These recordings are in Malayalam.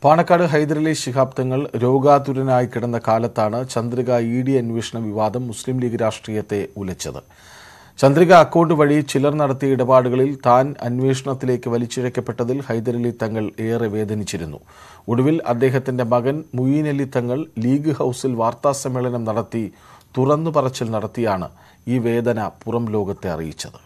പാണക്കാട് ഹൈദരലി ശിഹാബ് തങ്ങൾ രോഗാതുരനായി കിടന്ന കാലത്താണ് ചന്ദ്രിക ഇ ഡി അന്വേഷണ വിവാദം മുസ്ലിം ലീഗ് രാഷ്ട്രീയത്തെ ഉലച്ചത് ചന്ദ്രിക അക്കൗണ്ട് വഴി ചിലർ നടത്തിയ ഇടപാടുകളിൽ താൻ അന്വേഷണത്തിലേക്ക് വലിച്ചിഴക്കപ്പെട്ടതിൽ ഹൈദരലി തങ്ങൾ ഏറെ വേദനിച്ചിരുന്നു ഒടുവിൽ അദ്ദേഹത്തിന്റെ മകൻ മുയീൻ അലി തങ്ങൾ ലീഗ് ഹൗസിൽ വാർത്താസമ്മേളനം നടത്തി തുറന്നു പറച്ചിൽ നടത്തിയാണ് ഈ വേദന പുറം ലോകത്തെ അറിയിച്ചത്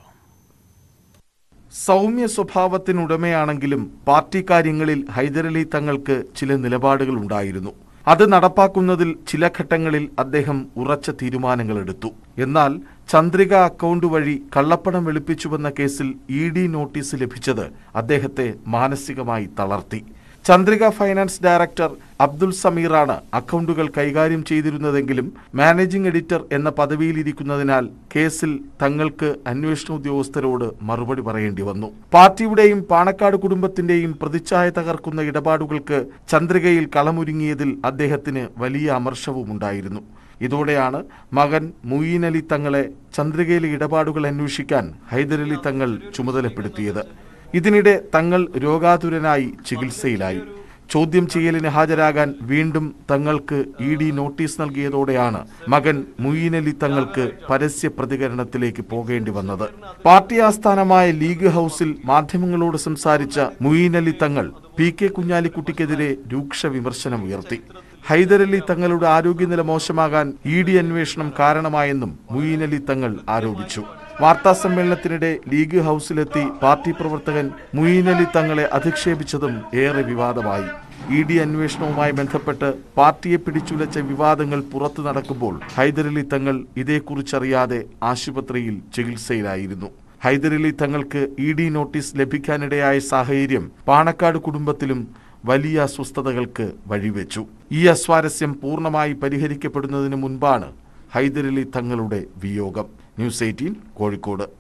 സൗമ്യ സ്വഭാവത്തിനുടമയാണെങ്കിലും പാർട്ടി കാര്യങ്ങളിൽ ഹൈദരലി തങ്ങൾക്ക് ചില നിലപാടുകൾ ഉണ്ടായിരുന്നു അത് നടപ്പാക്കുന്നതിൽ ചില ഘട്ടങ്ങളിൽ അദ്ദേഹം ഉറച്ച തീരുമാനങ്ങളെടുത്തു എന്നാൽ ചന്ദ്രിക അക്കൗണ്ട് വഴി കള്ളപ്പണം വെളുപ്പിച്ചുവെന്ന കേസിൽ ഇ ഡി നോട്ടീസ് ലഭിച്ചത് അദ്ദേഹത്തെ മാനസികമായി തളർത്തി ചന്ദ്രിക ഫൈനാൻസ് ഡയറക്ടർ അബ്ദുൽ സമീറാണ് അക്കൗണ്ടുകൾ കൈകാര്യം ചെയ്തിരുന്നതെങ്കിലും മാനേജിംഗ് എഡിറ്റർ എന്ന പദവിയിലിരിക്കുന്നതിനാൽ കേസിൽ തങ്ങൾക്ക് അന്വേഷണ ഉദ്യോഗസ്ഥരോട് മറുപടി പറയേണ്ടി വന്നു പാർട്ടിയുടെയും പാണക്കാട് കുടുംബത്തിന്റെയും പ്രതിച്ഛായ തകർക്കുന്ന ഇടപാടുകൾക്ക് ചന്ദ്രികയിൽ കളമൊരുങ്ങിയതിൽ അദ്ദേഹത്തിന് വലിയ അമർഷവുമുണ്ടായിരുന്നു ഇതോടെയാണ് മകൻ മുയീൻ അലി തങ്ങളെ ചന്ദ്രികയിലെ ഇടപാടുകൾ അന്വേഷിക്കാൻ ഹൈദരലി തങ്ങൾ ചുമതലപ്പെടുത്തിയത് ഇതിനിടെ തങ്ങൾ രോഗാതുരനായി ചികിത്സയിലായി ചോദ്യം ചെയ്യലിന് ഹാജരാകാൻ വീണ്ടും തങ്ങൾക്ക് ഇ ഡി നോട്ടീസ് നൽകിയതോടെയാണ് മകൻ മുയീൻ അലി തങ്ങൾക്ക് പരസ്യ പ്രതികരണത്തിലേക്ക് പോകേണ്ടി വന്നത് പാർട്ടി ആസ്ഥാനമായ ലീഗ് ഹൌസിൽ മാധ്യമങ്ങളോട് സംസാരിച്ച മുയീൻ അലി തങ്ങൾ പി കെ കുഞ്ഞാലിക്കുട്ടിക്കെതിരെ രൂക്ഷ വിമർശനം ഉയർത്തി ഹൈദരലി തങ്ങളുടെ ആരോഗ്യനില മോശമാകാൻ ഇ ഡി അന്വേഷണം കാരണമായെന്നും മുയീൻ അലി തങ്ങൾ ആരോപിച്ചു വാർത്താ സമ്മേളനത്തിനിടെ ലീഗ് ഹൌസിലെത്തി പാർട്ടി പ്രവർത്തകൻ മുയീൻ അലി തങ്ങളെ അധിക്ഷേപിച്ചതും ഏറെ വിവാദമായി ഇ ഡി അന്വേഷണവുമായി ബന്ധപ്പെട്ട് പാർട്ടിയെ പിടിച്ചുലച്ച വിവാദങ്ങൾ പുറത്തു നടക്കുമ്പോൾ ഹൈദരലി തങ്ങൾ ഇതേക്കുറിച്ചറിയാതെ ആശുപത്രിയിൽ ചികിത്സയിലായിരുന്നു ഹൈദരലി തങ്ങൾക്ക് ഇ ഡി നോട്ടീസ് ലഭിക്കാനിടയായ സാഹചര്യം പാണക്കാട് കുടുംബത്തിലും വലിയ അസ്വസ്ഥതകൾക്ക് വഴിവെച്ചു ഈ അസ്വാരസ്യം പൂർണ്ണമായി പരിഹരിക്കപ്പെടുന്നതിന് മുൻപാണ് ഹൈദരലി തങ്ങളുടെ വിയോഗം ന്യൂസ് എയ്റ്റീൻ കോഴിക്കോട്